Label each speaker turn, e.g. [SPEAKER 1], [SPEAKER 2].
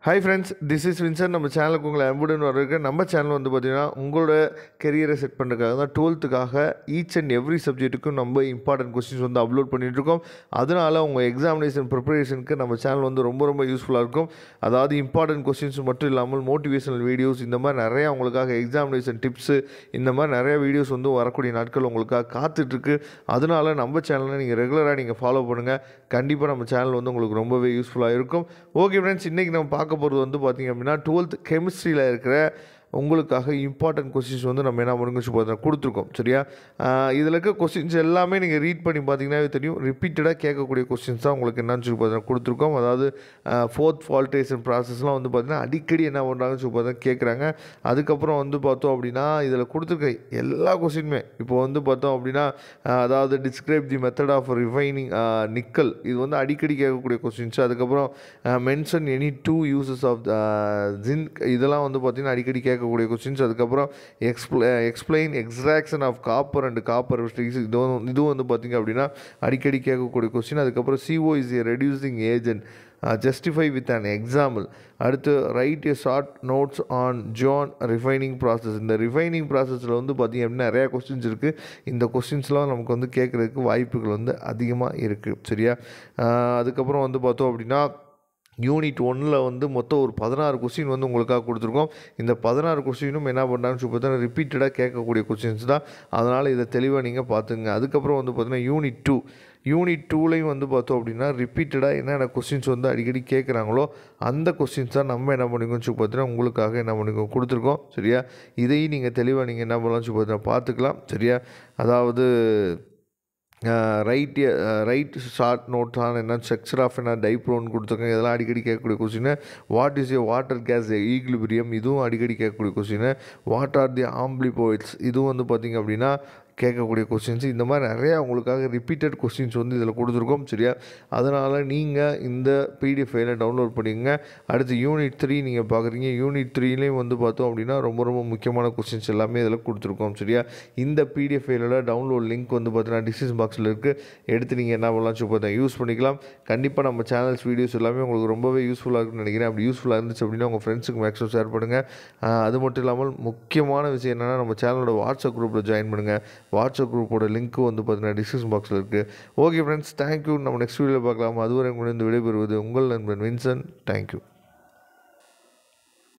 [SPEAKER 1] hi friends this is Vinson நம்ம சேனலுக்கு உங்களை அன்புடன் வரவேற்க நம்ம சேனல் வந்து பார்த்திங்கன்னா உங்களோட கெரியரை செட் பண்ணுறதுக்காக தான் டுவெல்த்துக்காக ஈச் அண்ட் எவ்ரி சப்ஜெக்ட்டுக்கும் நம்ம இம்பார்ட்டன்ட் கொஸ்டின்ஸ் வந்து அப்லோட் பண்ணிட்டு இருக்கோம் அதனால் உங்கள் எக்ஸாமினேஷன் ப்ரிப்பரேஷனுக்கு நம்ம சேனல் வந்து ரொம்ப ரொம்ப யூஸ்ஃபுல்லாக இருக்கும் அதாவது இம்பார்ட்டன்ட் கொஸ்டின்ஸ் மட்டும் இல்லாமல் மோட்டிவேஷனல் வீடியோஸ் இந்த மாதிரி நிறையா உங்களுக்காக எக்ஸாமினேஷன் டிப்ஸு இந்த மாதிரி நிறைய வீடியோஸ் வந்து வரக்கூடிய நாட்கள் உங்களுக்காக காத்துட்ருக்கு அதனால் நம்ம சேனலை நீங்கள் ரெகுலராக நீங்கள் ஃபாலோ பண்ணுங்கள் கண்டிப்பாக நம்ம சேனல் வந்து உங்களுக்கு ரொம்பவே யூஸ்ஃபுல்லாக இருக்கும் ஓகே ஃப்ரெண்ட்ஸ் இன்றைக்கி நம்ம பார்க்க போகிறது வந்து பார்த்திங்க அப்படின்னா டுவெல்த் கெமிஸ்ட்ரியில் இருக்கிற உங்களுக்காக இம்பார்ட்டன்ட் கொஸ்டின்ஸ் வந்து நம்ம என்ன பண்ணுங்க பார்த்தீங்கன்னா கொடுத்துருக்கோம் சரியா இதில் இருக்க கொஸ்டின்ஸ் எல்லாமே நீங்கள் ரீட் பண்ணி பார்த்தீங்கன்னா தெரியும் ரிப்பீட்டடாக கேட்கக்கூடிய கொஸ்டின்ஸ் தான் உங்களுக்கு என்னன்னு சொல்லி பார்த்தீங்கன்னா கொடுத்துருக்கோம் அதாவது ஃபோர்த் ஃபால்டேஷன் ப்ராசஸ்லாம் வந்து பார்த்தீங்கன்னா அடிக்கடி என்ன பண்ணுறாங்கன்னு சொல்லி பார்த்தா கேட்குறாங்க அதுக்கப்புறம் வந்து பார்த்தோம் அப்படின்னா இதில் கொடுத்துருக்க எல்லா கொஸ்டினுமே இப்போ வந்து பார்த்தோம் அப்படின்னா அஹ், அதாவது describe the method of refining nickel இது வந்து அடிக்கடி கேட்கக்கூடிய கொஸ்டின்ஸ் அதுக்கப்புறம் mention any two uses of zinc இதெல்லாம் வந்து பார்த்திங்கன்னா அடிக்கடி கேட்கக்கூடிய கொஸ்டின்ஸ் அதுக்கப்புறம் எக்ஸ்ப்ள explain extraction of copper and copper இதுவும் இதுவும் வந்து பார்த்திங்க அப்படின்னா அடிக்கடி கேட்கக்கூடிய கொஸ்டின் அதுக்கப்புறம் CO is a reducing agent justify with an example அடுத்து write a short notes on zone refining process இந்த ரிஃபைனிங் ப்ராசஸில் வந்து பார்த்திங்க அப்படின்னா நிறையா கொஸ்டின்ஸ் இருக்குது இந்த கொஸ்டின்ஸ்லாம் நமக்கு வந்து கேட்குறதுக்கு வாய்ப்புகள் வந்து அதிகமாக இருக்குது சரியா ஆஹ் அதுக்கப்புறம் வந்து பார்த்தோம் அப்படின்னா யூனிட் ஒன்னில் வந்து மொத்தம் ஒரு பதினாறு கொஸ்டின் வந்து உங்களுக்காக கொடுத்துருக்கோம் இந்த பதினாறு கொஸ்டினும் என்ன பண்ணுறாங்கன்னு சொல்லி பார்த்தீங்கன்னா ரிப்பீட்டடாக கேட்கக்கூடிய கொஸ்டின்ஸ் தான் அதனால் இதை தெளிவாக நீங்கள் பார்த்துங்க அதுக்கப்புறம் வந்து பார்த்தீங்கன்னா யூனிட் டூ யூனிட் டூலையும் வந்து பார்த்தோம் அப்படின்னா ரிப்பீட்டடாக என்னென்ன கொஸ்டின்ஸ் வந்து அடிக்கடி கேட்குறாங்களோ அந்த கொஸ்டின்ஸ் தான் நம்ம என்ன பண்ணிக்கோன்னு சொல்லி பார்த்தீங்கன்னா உங்களுக்காக என்ன பண்ணிக்கோ கொடுத்துருக்கோம் சரியா இதையும் நீங்கள் தெளிவாக நீங்கள் என்ன பண்ணலாம்னு சொல்லி பார்த்தீங்கன்னா பார்த்துக்கலாம் சரியா அதாவது write write short note on என்ன ஸ்ட்ரக்சர் ஆஃப் என்ன டைப்ரோன் கொடுத்துருக்காங்க இதெல்லாம் அடிக்கடி கேட்கக்கூடிய question what is a water gas equilibrium இதுவும் அடிக்கடி கேட்கக்கூடிய question what are the amphiboles இதுவும் வந்து பார்த்திங்க அப்படின்னா கேட்கக்கூடிய கொஸ்டின்ஸ் இந்த மாதிரி நிறையா உங்களுக்காக ரிப்பீட்டட் கொஸ்டின்ஸ் வந்து இதில் கொடுத்துருக்கோம் சரியா அதனால் நீங்கள் இந்த பிடிஎஃப் ஃபைலை டவுன்லோட் பண்ணிக்கங்க அடுத்து யூனிட் த்ரீ நீங்கள் பார்க்குறீங்க யூனிட் த்ரீலேயும் வந்து பார்த்தோம் அப்படின்னா ரொம்ப ரொம்ப முக்கியமான கொஸ்டின்ஸ் எல்லாமே இதில் கொடுத்துருக்கோம் சரியா இந்த பிடிஎஃப் ஃபைலோட டவுன்லோட் லிங்க் வந்து பார்த்தீங்கன்னா டிஸ்கிரிப்ஷன் பாக்ஸில் இருக்குது எடுத்து நீங்கள் என்ன பண்ணலாம் சொல்லி பார்த்தா யூஸ் பண்ணிக்கலாம் கண்டிப்பாக நம்ம சேனல்ஸ் வீடியோஸ் எல்லாமே உங்களுக்கு ரொம்பவே யூஸ்ஃபுல்லாக இருக்குன்னு நினைக்கிறேன் அப்படி யூஸ்ஃபுல்லாக இருந்துச்சு அப்படின்னா உங்கள் ஃப்ரெண்ட்ஸுக்கு மேக்ஸிமம் ஷேர் பண்ணுங்கள் ஆஹ் அது மட்டும் இல்லாமல் முக்கியமான விஷயம் என்னென்னா நம்ம சேனலோட வாட்ஸ்அப் குரூப்பில் ஜாயின் பண்ணுங்கள் வாட்ஸ்அப் குரூப்போட லிங்க்கும் வந்து பார்த்தீங்கன்னா டிஸ்கிரிப்ஷன் பாக்ஸில் இருக்குது ஓகே ஃப்ரெண்ட்ஸ் தேங்க்யூ நம்ம நெக்ஸ்ட் வீடியோவில் பார்க்கலாம் அதுவரை உங்களிடம் விடைபெறுவது உங்கள் நண்பன் வின்சன் தேங்க்யூ